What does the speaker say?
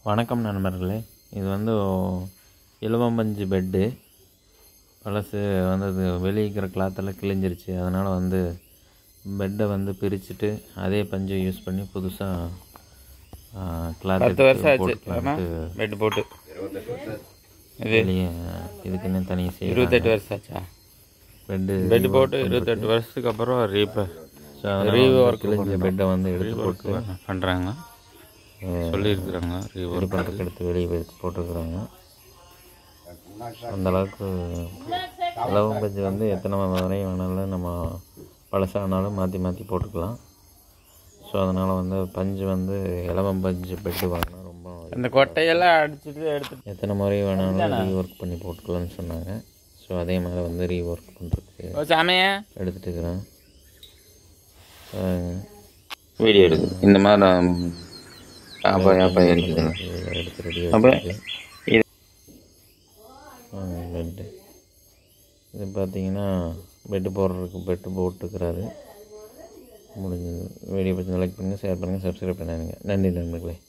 வணக்கம் நண்பர்களே இது வந்து இலவம்பஞ்சு பெட்டு பழசு வந்து அது வெளியே இருக்கிற கிளாத்தெல்லாம் கிழிஞ்சிருச்சு அதனால் வந்து பெட்டை வந்து பிரிச்சுட்டு அதே பஞ்சை யூஸ் பண்ணி புதுசாக கிளாத் பத்து வருஷம் ஆச்சு பெட் போட்டு இது வெளியே இதுக்குன்னு தனியாக செய்ய இருபத்தெட்டு வருஷம் ஆச்சா பெட்டு பெட் போட்டு இருபத்தெட்டு வருஷத்துக்கு அப்புறம் ரீப்ப ஸோ Rework கிழிஞ்ச பெட்டை வந்து எடுத்து போட்டு பண்ணுறாங்க சொல்லியிருக்கிறாங்க ரீவொர்க் ரெடி பண்ணுறதுக்கு எடுத்து வெளியே போய் போட்டிருக்குறாங்க அந்த அளவுக்கு இலவம் பஞ்சு வந்து எத்தனை வரையும் வேணாலும் நம்ம பழசானாலும் மாற்றி மாற்றி போட்டுக்கலாம் ஸோ அதனால் வந்து பஞ்சு வந்து இலவம் பஞ்சு பெட்டு வாங்கினா ரொம்ப அந்த கொட்டையெல்லாம் அடிச்சுட்டு எடுத்துட்டு எத்தனை முறை வேணாலும் ரீஒர்க் பண்ணி போட்டுக்கலாம்னு சொன்னாங்க ஸோ அதே மாதிரி வந்து ரீஒர்க் பண்ணுறதுக்கு ஓ சாமியே எடுத்துகிட்டு இருக்கிறேன் வீடியோ எடுக்கு இந்த மாதிரி ஆப்பா ஆப்பா இருக்குதுங்க இதில் எடுத்து ரெடி அப்போ இது பெட்டு இது பார்த்தீங்கன்னா பெட்டு போடுறதுக்கு பெட்டு போட்டுக்கிறாரு முடிஞ்சது வீடியோ பற்றி லைக் பண்ணுங்கள் ஷேர் பண்ணுங்கள் சப்ஸ்கிரைப் பண்ணாதுங்க நன்றி நண்பர்களே